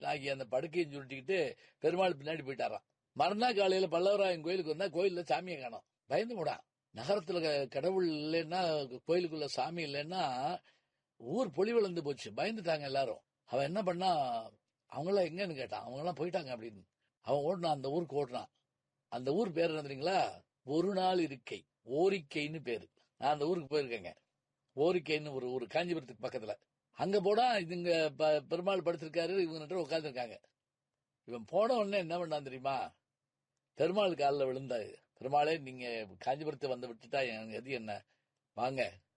ஆகி அந்த படுக்கையை சுருட்டிக்கிட்டு பெருமாள் பின்னாடி போயிட்டாராம் மறுநாள் காலையில பல்லவராயன் கோயிலுக்கு வந்தா கோயில்ல சாமியை காணோம் பயந்து போடா நகரத்துல க- கடவுள் இல்லைன்னா கோயிலுக்குள்ள சாமி இல்லைன்னா ஊர் பொலி விழுந்து போச்சு பயந்துட்டாங்க எல்லாரும் அவன் என்ன பண்ணா அவங்களாம் எங்கன்னு கேட்டான் அவங்க எல்லாம் போயிட்டாங்க அப்படின்னு அவன் ஓடினான் அந்த ஊருக்கு ஓடினான் அந்த ஊர் பேர் என்ன தெரியுங்களா ஒரு நாள் இருக்கை ஓரிக்கைன்னு பேரு நான் அந்த ஊருக்கு போயிருக்கேங்க ஓரிக்கைன்னு ஒரு ஊர் காஞ்சிபுரத்துக்கு பக்கத்துல அங்க போனா இதுங்க ப- பெருமாள் படுத்திருக்காரு இவங்க உட்காந்துருக்காங்க இவன் போன உடனே என்ன பண்ணான் தெரியுமா பெருமாள் காலில் விழுந்தாரு பெருமாளே நீங்க காஞ்சிபுரத்தை வந்து விட்டுட்டா என் எது என்ன வாங்க